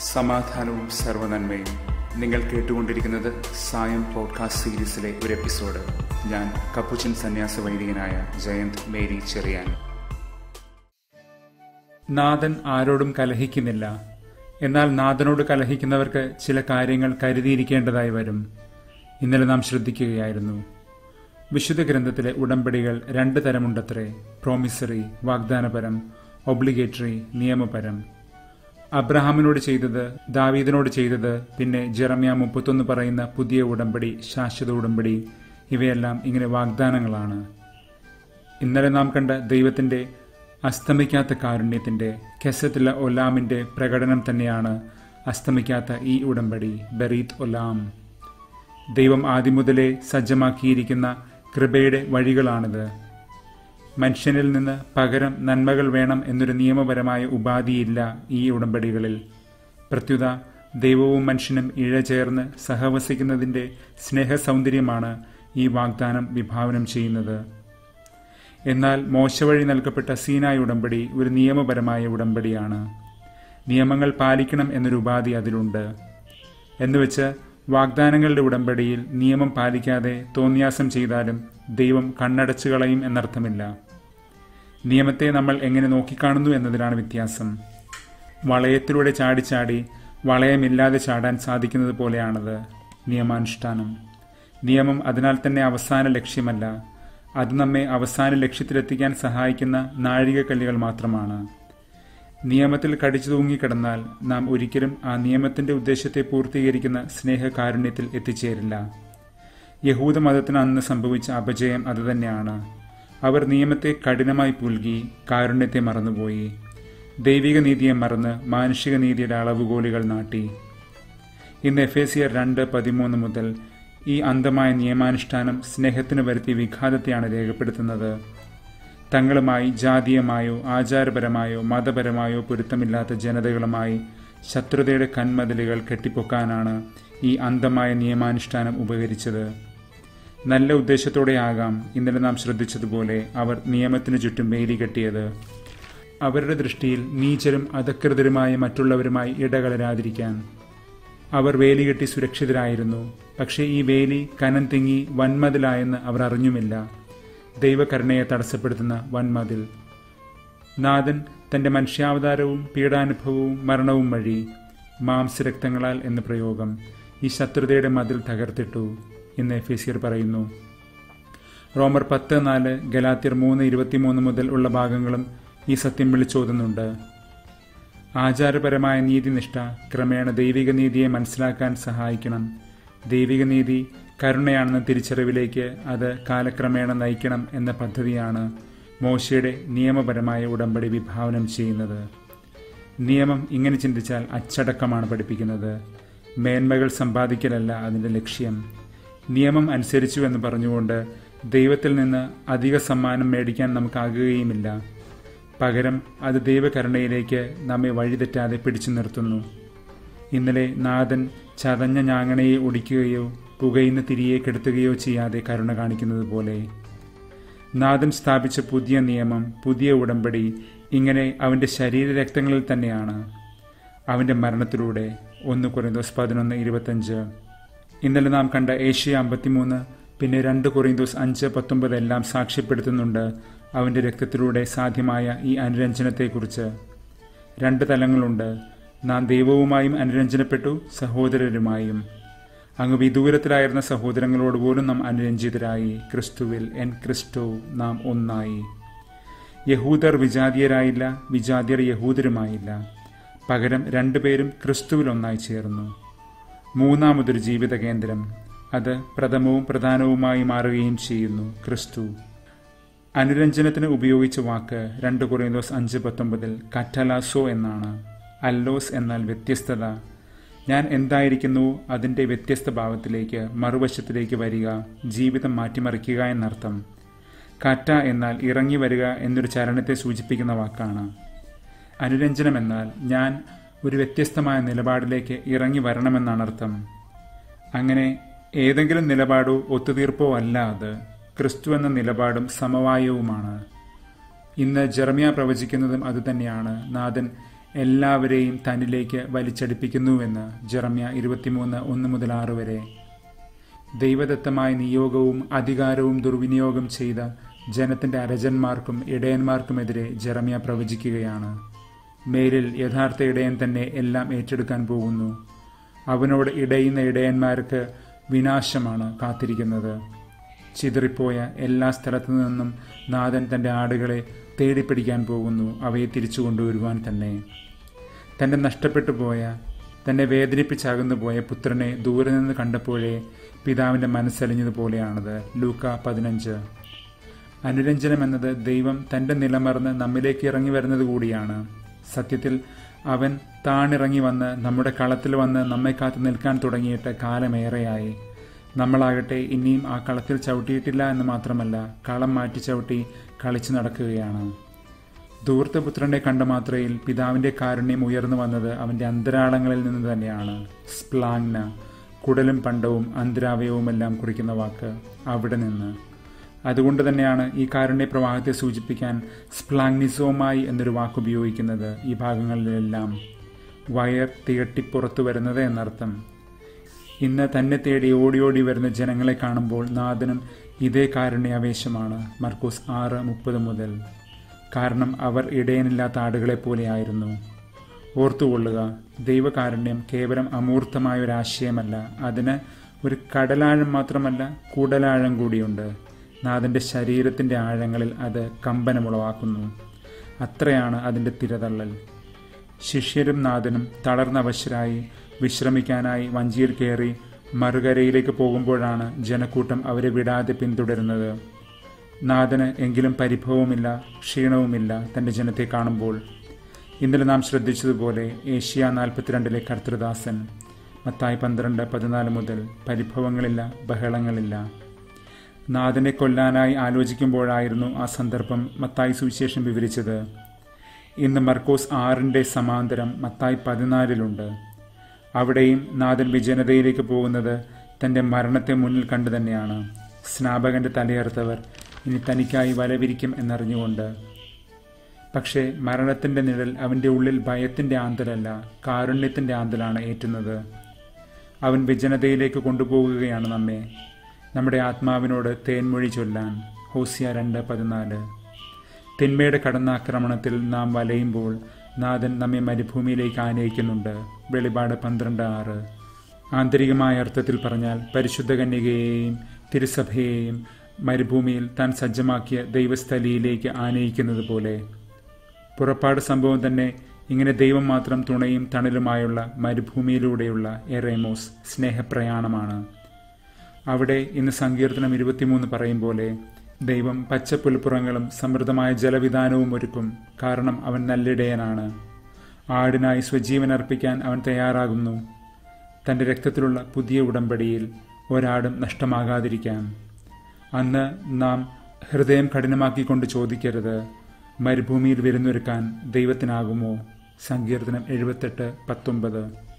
സമാധാനവും സർവനന്മയും നിങ്ങൾ കേട്ടുകൊണ്ടിരിക്കുന്നത് സായം പോഡ്കാസ്റ്റ് സീരീസിലെ ഒരു എപ്പിസോഡ് ഞാൻ കപ്പുച്ചൻ സന്യാസ വൈദികനായ ജയന്ത് മേരി ചെറിയാൻ നാഥൻ ആരോടും കലഹിക്കുന്നില്ല എന്നാൽ നാഥനോട് കലഹിക്കുന്നവർക്ക് ചില കാര്യങ്ങൾ കരുതിയിരിക്കേണ്ടതായി വരും ഇന്നലെ നാം ശ്രദ്ധിക്കുകയായിരുന്നു വിശുദ്ധ ഗ്രന്ഥത്തിലെ ഉടമ്പടികൾ രണ്ട് തരമുണ്ടത്രേ പ്രോമിസറി വാഗ്ദാനപരം ഒബ്ലിഗേറ്ററി നിയമപരം അബ്രഹാമിനോട് ചെയ്തത് ദാവീദിനോട് ചെയ്തത് പിന്നെ ജെറമ്യ മുപ്പത്തൊന്ന് പറയുന്ന പുതിയ ഉടമ്പടി ശാശ്വത ഉടമ്പടി ഇവയെല്ലാം ഇങ്ങനെ വാഗ്ദാനങ്ങളാണ് ഇന്നലെ നാം കണ്ട ദൈവത്തിന്റെ അസ്തമിക്കാത്ത കാരുണ്യത്തിന്റെ കെസത്തില ഒലാമിന്റെ പ്രകടനം തന്നെയാണ് അസ്തമിക്കാത്ത ഈ ഉടമ്പടി ബറീത് ഒലാം ദൈവം ആദ്യം മുതലേ സജ്ജമാക്കിയിരിക്കുന്ന കൃപയുടെ വഴികളാണിത് മനുഷ്യനിൽ നിന്ന് പകരം നന്മകൾ വേണം എന്നൊരു നിയമപരമായ ഉപാധിയില്ല ഈ ഉടമ്പടികളിൽ പ്രത്യുത ദൈവവും മനുഷ്യനും ഇഴചേർന്ന് സഹവസിക്കുന്നതിൻ്റെ സ്നേഹസൗന്ദര്യമാണ് ഈ വാഗ്ദാനം വിഭാവനം ചെയ്യുന്നത് എന്നാൽ മോശ വഴി നൽകപ്പെട്ട സീനായ ഉടമ്പടി ഒരു നിയമപരമായ ഉടമ്പടിയാണ് നിയമങ്ങൾ പാലിക്കണം എന്നൊരു ഉപാധി അതിലുണ്ട് എന്നുവെച്ച് വാഗ്ദാനങ്ങളുടെ ഉടമ്പടിയിൽ നിയമം പാലിക്കാതെ തോന്നിയാസം ചെയ്താലും ദൈവം കണ്ണടച്ചു കളയും എന്നർത്ഥമില്ല നിയമത്തെ നമ്മൾ എങ്ങനെ നോക്കിക്കാണുന്നു എന്നതിലാണ് വ്യത്യാസം വളയത്തിലൂടെ ചാടിച്ചാടി വളയമില്ലാതെ ചാടാൻ സാധിക്കുന്നത് പോലെയാണത് നിയമാനുഷ്ഠാനം നിയമം അതിനാൽ തന്നെ അവസാന ലക്ഷ്യമല്ല അത് നമ്മെ അവസാന ലക്ഷ്യത്തിലെത്തിക്കാൻ സഹായിക്കുന്ന നാഴികക്കല്ലുകൾ മാത്രമാണ് നിയമത്തിൽ കടിച്ചു തൂങ്ങിക്കിടന്നാൽ നാം ഒരിക്കലും ആ നിയമത്തിന്റെ ഉദ്ദേശത്തെ പൂർത്തീകരിക്കുന്ന സ്നേഹകാരുണ്യത്തിൽ എത്തിച്ചേരില്ല യഹൂദ മതത്തിന് അന്ന് സംഭവിച്ച അപജയം അതുതന്നെയാണ് അവർ നിയമത്തെ കഠിനമായി പുൽകി കാരുണ്യത്തെ മറന്നുപോയി ദൈവിക നീതിയെ മറന്ന് മാനുഷിക നീതിയുടെ അളവുകോലുകൾ നാട്ടി ഇന്ന് എഫ് എ സിയർ രണ്ട് പതിമൂന്ന് മുതൽ ഈ അന്ധമായ നിയമാനുഷ്ഠാനം സ്നേഹത്തിന് വരുത്തിയ വിഘാതത്തെയാണ് രേഖപ്പെടുത്തുന്നത് തങ്ങളുമായി ജാതീയമായോ ആചാരപരമായോ മതപരമായോ പൊരുത്തമില്ലാത്ത ജനതകളുമായി ശത്രുതയുടെ കന്മതിലുകൾ കെട്ടിപ്പൊക്കാനാണ് ഈ അന്ധമായ നിയമാനുഷ്ഠാനം ഉപകരിച്ചത് നല്ല ഉദ്ദേശത്തോടെ ആകാം ഇന്നലെ നാം ശ്രദ്ധിച്ചതുപോലെ അവർ നിയമത്തിനു ചുറ്റും വേലി കെട്ടിയത് അവരുടെ ദൃഷ്ടിയിൽ നീചരും അധകൃതരുമായ മറ്റുള്ളവരുമായി ഇടകലരാതിരിക്കാൻ അവർ വേലി കെട്ടി സുരക്ഷിതരായിരുന്നു പക്ഷേ ഈ വേലി കനം തിങ്ങി വൻമതിലായെന്ന് അവർ അറിഞ്ഞുമില്ല ദൈവകരുണയെ തടസ്സപ്പെടുത്തുന്ന വൻമതിൽ നാഥൻ തന്റെ മനുഷ്യാവതാരവും പീഡാനുഭവവും മരണവും വഴി മാംസരക്തങ്ങളാൽ എന്ന പ്രയോഗം ഈ ശത്രുതയുടെ മതിൽ തകർത്തിട്ടു എന്ന് എഫേസിയർ പറയുന്നു റോമർ പത്ത് നാല് ഗലാത്തിയർ മൂന്ന് ഇരുപത്തിമൂന്ന് മുതൽ ഉള്ള ഭാഗങ്ങളും ഈ സത്യം വിളിച്ചോതുന്നുണ്ട് ആചാരപരമായ നീതിനിഷ്ഠ ക്രമേണ ദൈവിക നീതിയെ മനസ്സിലാക്കാൻ സഹായിക്കണം ദൈവിക നീതി കരുണയാണെന്ന തിരിച്ചറിവിലേക്ക് അത് കാലക്രമേണ നയിക്കണം എന്ന പദ്ധതിയാണ് മോശയുടെ നിയമപരമായ ഉടമ്പടി വിഭാവനം ചെയ്യുന്നത് നിയമം ഇങ്ങനെ ചിന്തിച്ചാൽ അച്ചടക്കമാണ് പഠിപ്പിക്കുന്നത് മേന്മകൾ സമ്പാദിക്കലല്ല അതിൻ്റെ ലക്ഷ്യം നിയമം അനുസരിച്ചു എന്ന് പറഞ്ഞുകൊണ്ട് ദൈവത്തിൽ നിന്ന് അധിക സമ്മാനം മേടിക്കാൻ നമുക്കാകുകയുമില്ല പകരം അത് ദൈവകരുണയിലേക്ക് നമ്മെ വഴിതെറ്റാതെ പിടിച്ചു നിർത്തുന്നു ഇന്നലെ നാഥൻ ചതഞ്ഞ ഞാങ്ങണയെ ഒടിക്കുകയോ പുകയുന്ന തിരിയെ കെടുത്തുകയോ ചെയ്യാതെ കരുണ കാണിക്കുന്നത് പോലെ നാഥൻ സ്ഥാപിച്ച പുതിയ നിയമം പുതിയ ഉടമ്പടി ഇങ്ങനെ അവൻ്റെ ശരീരരക്തങ്ങളിൽ തന്നെയാണ് അവൻ്റെ മരണത്തിലൂടെ ഒന്ന് കുറേന്തോസ് പതിനൊന്ന് ഇരുപത്തഞ്ച് ഇന്നലെ നാം കണ്ട ഏഷ്യ അമ്പത്തിമൂന്ന് പിന്നെ രണ്ട് കൊറിന്തോസ് അഞ്ച് പത്തൊമ്പത് എല്ലാം സാക്ഷ്യപ്പെടുത്തുന്നുണ്ട് അവൻ്റെ രക്തത്തിലൂടെ സാധ്യമായ ഈ അനുരഞ്ജനത്തെക്കുറിച്ച് രണ്ട് തലങ്ങളുണ്ട് നാം ദൈവവുമായും അനുരഞ്ജനപ്പെട്ടു സഹോദരരുമായും അങ്ങ് വിദൂരത്തിലായിരുന്ന സഹോദരങ്ങളോട് പോലും നാം അനുരഞ്ജിതരായി ക്രിസ്തുവിൽ എൻ ക്രിസ്റ്റോ നാം ഒന്നായി യഹൂദർ വിജാതീയരായില്ല വിജാതിയർ യഹൂദരുമായില്ല പകരം രണ്ടുപേരും ക്രിസ്തുവിൽ ഒന്നായി ചേർന്നു മൂന്നാമതൊരു ജീവിത കേന്ദ്രം അത് പ്രഥമവും പ്രധാനവുമായി മാറുകയും ചെയ്യുന്നു ക്രിസ്തു അനുരഞ്ജനത്തിന് ഉപയോഗിച്ച വാക്ക് രണ്ട് കുറേന്തോസ് അഞ്ച് പത്തൊമ്പതിൽ കറ്റലാസോ എന്നാണ് അല്ലോസ് എന്നാൽ വ്യത്യസ്തത ഞാൻ എന്തായിരിക്കുന്നു അതിൻ്റെ വ്യത്യസ്ത ഭാവത്തിലേക്ക് മറുവശത്തിലേക്ക് വരിക ജീവിതം മാറ്റിമറിക്കുക എന്നർത്ഥം കറ്റ എന്നാൽ ഇറങ്ങി വരിക എന്നൊരു ചരണത്തെ സൂചിപ്പിക്കുന്ന വാക്കാണ് അനുരഞ്ജനം എന്നാൽ ഞാൻ ഒരു വ്യത്യസ്തമായ നിലപാടിലേക്ക് ഇറങ്ങി വരണമെന്നാണ് അർത്ഥം അങ്ങനെ ഏതെങ്കിലും നിലപാടോ ഒത്തുതീർപ്പോ അല്ല അത് ക്രിസ്തു എന്ന നിലപാടും സമവായവുമാണ് ഇന്ന് ജെറമിയ പ്രവചിക്കുന്നതും അതുതന്നെയാണ് നാഥൻ എല്ലാവരെയും തന്നിലേക്ക് വലിച്ചടിപ്പിക്കുന്നുവെന്ന് ജെറമ്യ ഇരുപത്തിമൂന്ന് ഒന്ന് മുതൽ ആറ് വരെ ദൈവദത്തമായ നിയോഗവും അധികാരവും ദുർവിനിയോഗം ചെയ്ത ജനത്തിന്റെ അരജന്മാർക്കും ഇടയന്മാർക്കുമെതിരെ ജെറമ്യ പ്രവചിക്കുകയാണ് മേലിൽ യഥാർത്ഥ ഇടയൻ തന്നെ എല്ലാം ഏറ്റെടുക്കാൻ പോകുന്നു അവനോട് ഇടയുന്ന ഇടയന്മാർക്ക് വിനാശമാണ് കാത്തിരിക്കുന്നത് ചിതറിപ്പോയ എല്ലാ സ്ഥലത്തു നിന്നും നാഥൻ തന്റെ ആടുകളെ തേടിപ്പിടിക്കാൻ പോകുന്നു അവയെ തിരിച്ചു കൊണ്ടുവരുവാൻ തന്നെ തന്റെ നഷ്ടപ്പെട്ടു പോയ തന്നെ വേദനിപ്പിച്ചകന്നു പോയ പുത്രനെ ദൂരെ നിന്ന് കണ്ടപ്പോഴേ പിതാവിന്റെ മനസ്സലിഞ്ഞതുപോലെയാണത് ലൂക്ക പതിനഞ്ച് അനുരഞ്ജനം എന്നത് ദൈവം തന്റെ നിലമറന്ന് നമ്മിലേക്ക് ഇറങ്ങി വരുന്നത് കൂടിയാണ് സത്യത്തിൽ അവൻ താണിറങ്ങി വന്ന് നമ്മുടെ കളത്തിൽ വന്ന് നമ്മെ കാത്തു നിൽക്കാൻ തുടങ്ങിയിട്ട് കാലമേറെയായി നമ്മളാകട്ടെ ഇനിയും ആ കളത്തിൽ ചവിട്ടിയിട്ടില്ല എന്ന് മാത്രമല്ല കളം മാറ്റി ചവിട്ടി കളിച്ചു നടക്കുകയാണ് ധൂർത്തപുത്രനെ കണ്ട മാത്രയിൽ പിതാവിന്റെ കാരുണ്യം ഉയർന്നു വന്നത് അവന്റെ അന്തരാളങ്ങളിൽ നിന്ന് തന്നെയാണ് സ്പ്ലാങ്ന കുടലും പണ്ടവും അന്തരാവയവുമെല്ലാം കുറിക്കുന്ന വാക്ക് അവിടെ നിന്ന് അതുകൊണ്ട് തന്നെയാണ് ഈ കാരുണ്യ പ്രവാഹത്തെ സൂചിപ്പിക്കാൻ സ്പ്ലാങ്നിസോമായി എന്നൊരു വാക്ക് ഉപയോഗിക്കുന്നത് ഈ ഭാഗങ്ങളിലെല്ലാം വയർ തികട്ടി പുറത്തു വരുന്നത് എന്നർത്ഥം ഇന്ന് തന്നെ തേടി ഓടി ഓടി വരുന്ന ജനങ്ങളെ കാണുമ്പോൾ നാഥനും ഇതേ കാരുണ്യാവേശമാണ് മർക്കൂസ് ആറ് മുപ്പത് മുതൽ കാരണം അവർ ഇടയനില്ലാത്ത ആടുകളെ പോലെയായിരുന്നു ഓർത്തുകൊള്ളുക ദൈവകാരുണ്യം കേവലം അമൂർത്തമായ ഒരു ആശയമല്ല അതിന് ഒരു കടലാഴം മാത്രമല്ല കുടലാഴം കൂടിയുണ്ട് നാഥന്റെ ശരീരത്തിന്റെ ആഴങ്ങളിൽ അത് കമ്പനമുളവാക്കുന്നു അത്രയാണ് അതിന്റെ തിരതള്ളൽ ശിഷ്യരും നാഥനും തളർന്നവശരായി വിശ്രമിക്കാനായി വഞ്ചിയിൽ കയറി മറുകരയിലേക്ക് പോകുമ്പോഴാണ് ജനക്കൂട്ടം അവരെ വിടാതെ പിന്തുടരുന്നത് നാഥന് എങ്കിലും പരിഭവമില്ല ക്ഷീണവുമില്ല തന്റെ ജനത്തെ കാണുമ്പോൾ ഇന്നലെ നാം ശ്രദ്ധിച്ചതുപോലെ ഏഷ്യ നാൽപ്പത്തിരണ്ടിലെ കർത്തൃദാസൻ മത്തായി പന്ത്രണ്ട് പതിനാല് മുതൽ പരിഭവങ്ങളില്ല ബഹളങ്ങളില്ല നാഥനെ കൊല്ലാനായി ആലോചിക്കുമ്പോഴായിരുന്നു ആ സന്ദർഭം മത്തായി സുവിശേഷം വിവരിച്ചത് ഇന്ന് മർക്കോസ് ആറിന്റെ സമാന്തരം മത്തായി പതിനാലിലുണ്ട് അവിടെയും നാഥൻ വിജനതയിലേക്ക് പോകുന്നത് തന്റെ മരണത്തെ മുന്നിൽ കണ്ടു തന്നെയാണ് സ്നാപകന്റെ തലയറുത്തവർ ഇനി തനിക്കായി വലവിരിക്കും എന്നറിഞ്ഞുകൊണ്ട് പക്ഷേ മരണത്തിന്റെ നിഴൽ അവന്റെ ഉള്ളിൽ ഭയത്തിന്റെ ആന്തലല്ല കാരുണ്യത്തിന്റെ ആന്തലാണ് ഏറ്റുന്നത് അവൻ വിജനതയിലേക്ക് കൊണ്ടുപോകുകയാണ് നമ്മെ നമ്മുടെ ആത്മാവിനോട് തേൻമൊഴി ചൊല്ലാൻ ഹോസിയ രണ്ട് പതിനാല് തിന്മയുടെ കടന്നാക്രമണത്തിൽ നാം വലയുമ്പോൾ നാഥൻ നമ്മെ മരുഭൂമിയിലേക്ക് ആനയിക്കുന്നുണ്ട് വെളിപാട് പന്ത്രണ്ട് ആറ് ആന്തരികമായ അർത്ഥത്തിൽ പറഞ്ഞാൽ പരിശുദ്ധ കന്യകയെയും തിരുസഭയെയും മരുഭൂമിയിൽ താൻ സജ്ജമാക്കിയ ദൈവസ്ഥലിയിലേക്ക് ആനയിക്കുന്നത് പോലെ പുറപ്പാട് സംഭവം തന്നെ ഇങ്ങനെ ദൈവം മാത്രം തുണയും തണലുമായുള്ള മരുഭൂമിയിലൂടെയുള്ള എറേമോസ് സ്നേഹപ്രയാണമാണ് അവിടെ ഇന്ന് സങ്കീർത്തനം ഇരുപത്തിമൂന്ന് പറയും പോലെ ദൈവം പച്ചപ്പുൽപ്പുറങ്ങളും സമൃദ്ധമായ ജലവിധാനവും ഒരുക്കും കാരണം അവൻ നല്ലിടയനാണ് ആടിനായി സ്വജീവൻ അർപ്പിക്കാൻ അവൻ തയ്യാറാകുന്നു തന്റെ രക്തത്തിലുള്ള പുതിയ ഉടമ്പടിയിൽ ഒരാടും നഷ്ടമാകാതിരിക്കാൻ അന്ന് നാം ഹൃദയം കഠിനമാക്കിക്കൊണ്ട് ചോദിക്കരുത് മരുഭൂമിയിൽ വിരുന്നൊരുക്കാൻ ദൈവത്തിനാകുമോ സങ്കീർത്തനം എഴുപത്തെട്ട് പത്തൊമ്പത്